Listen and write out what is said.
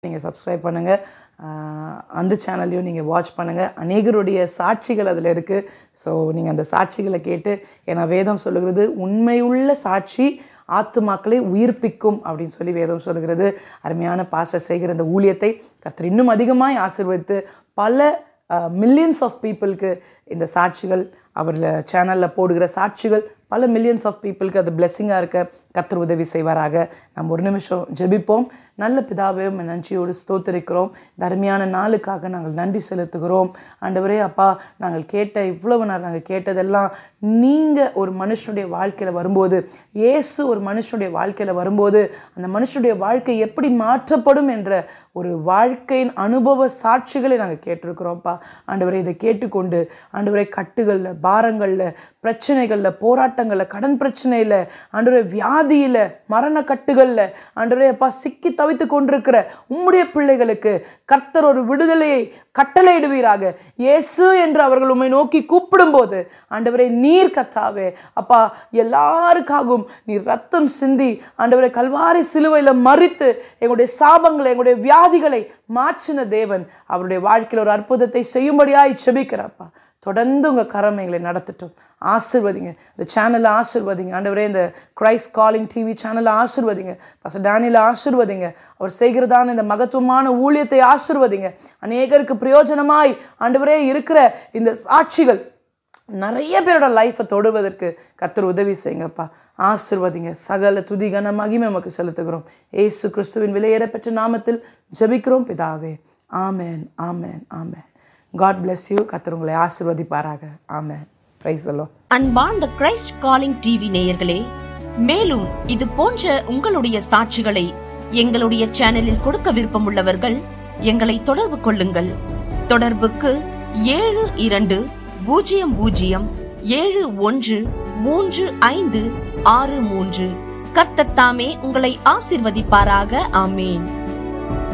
நீங்கள் சப்ஸ்கிரைப் பண்ணுங்கள் அந்த சேனல்லையும் நீங்கள் வாட்ச் பண்ணுங்கள் அநேகருடைய சாட்சிகள் அதில் இருக்குது ஸோ நீங்கள் அந்த சாட்சிகளை கேட்டு ஏன்னா வேதம் சொல்லுகிறது உண்மையுள்ள சாட்சி ஆத்துமாக்களை உயிர்ப்பிக்கும் அப்படின்னு சொல்லி வேதம் சொல்லுகிறது அருமையான பாஸ்டர் செய்கிற இந்த ஊழியத்தை கர்த்தர் இன்னும் அதிகமாய் ஆசீர்வதித்து பல மில்லியன்ஸ் ஆஃப் பீப்புளுக்கு இந்த சாட்சிகள் அவர் சேனலில் போடுகிற சாட்சிகள் பல மில்லியன்ஸ் ஆஃப் பீப்புளுக்கு அது பிளெஸ்ஸிங்காக இருக்க கர்த்தர் உதவி செய்வாராக நம்ம ஒரு நிமிஷம் ஜெபிப்போம் நல்ல பிதாவே உம்மை நன்றியோடு ஸ்தோத்தரிக்கிறோம் இந்த அருமையான நாளுக்காக நாங்கள் நன்றி செலுத்துகிறோம் ஆண்டவரே அப்பா நாங்கள் கேட்ட இவ்வளவு நேரம் நாங்கள் கேட்டதெல்லாம் நீங்கள் ஒரு மனுஷனுடைய வாழ்க்கையில் வரும்போது இயேசு ஒரு மனுஷனுடைய வாழ்க்கையில் வரும்போது அந்த மனுஷனுடைய வாழ்க்கை எப்படி மாற்றப்படும் என்ற ஒரு வாழ்க்கையின் அனுபவ சாட்சிகளை நாங்கள் கேட்டிருக்கிறோம்ப்பா ஆண்டவரை இதை கேட்டுக்கொண்டு ஆண்டவரை கட்டுகளில் பாரங்களில் பிரச்சனைகளில் போராட்டங்களில் கடன் பிரச்சனையில் ஆண்டவரை வியாதியில் மரண கட்டுகளில் ஆண்டவரை அப்பா சிக்கி தவித்து கொண்டிருக்கிற உம்முடைய பிள்ளைகளுக்கு கர்த்தர் ஒரு விடுதலையை கட்டளையிடுவீராக இயேசு என்று அவர்கள் உம்மை நோக்கி கூப்பிடும்போது ஆண்டவரை நீர் கத்தாவே அப்பா எல்லாருக்காகவும் நீர் ரத்தம் சிந்தி ஆண்டவரை கல்வாரி சிலுவையில் மறித்து எங்களுடைய சாபங்களை எங்களுடைய வியாதிகளை மாற்றின தேவன் அவருடைய வாழ்க்கையில் ஒரு அற்புதத்தை செய்யும்படியாய் செபிக்கிறப்பா தொடர்ந்து உங்கள் கரம் எங்களை நடத்தட்டும் ஆசிர்வதிங்க இந்த சேனலை ஆசிர்வதிங்க ஆண்டவரே இந்த கிரைஸ்ட் காலிங் டிவி சேனலை ஆசிர்வதிங்க பச டேனியில் ஆசிர்வதிங்க அவர் செய்கிறதான இந்த மகத்துவமான ஊழியத்தை ஆசிர்வதிங்க அநேகருக்கு பிரயோஜனமாய் ஆண்டவரே இருக்கிற இந்த சாட்சிகள் நிறைய பேரோட லைஃப்பை தொடுவதற்கு கத்தர் உதவி செய்யுங்கப்பா ஆசிர்வதிங்க சகல துதி கன மகிமை நமக்கு செலுத்துகிறோம் ஏசு கிறிஸ்துவின் விலையேறப்பெற்ற நாமத்தில் ஜெபிக்கிறோம் பிதாவே ஆமேன் ஆமேன் ஆமேன் காட் bless யூ கத்தர் உங்களை ஆசிர்வதிப்பாராக ஆமேன் பிரைஸ் அல்லோ அன்பார்ந்த கிரைஸ்ட் காலிங் டிவி நேயர்களே மேலும் இது போன்ற உங்களுடைய சாட்சிகளை எங்களுடைய சேனலில் கொடுக்க விருப்பமுள்ளவர்கள் எங்களை தொடர்பு கொள்ளுங்கள் தொடர்புக்கு ஏழு இரண்டு பூஜ்ஜியம் பூஜ்ஜியம் ஏழு ஒன்று மூன்று ஐந்து ஆறு மூன்று கர்த்தர் தாமே உங்களை ஆசிர்வதிப்பாராக ஆமேன்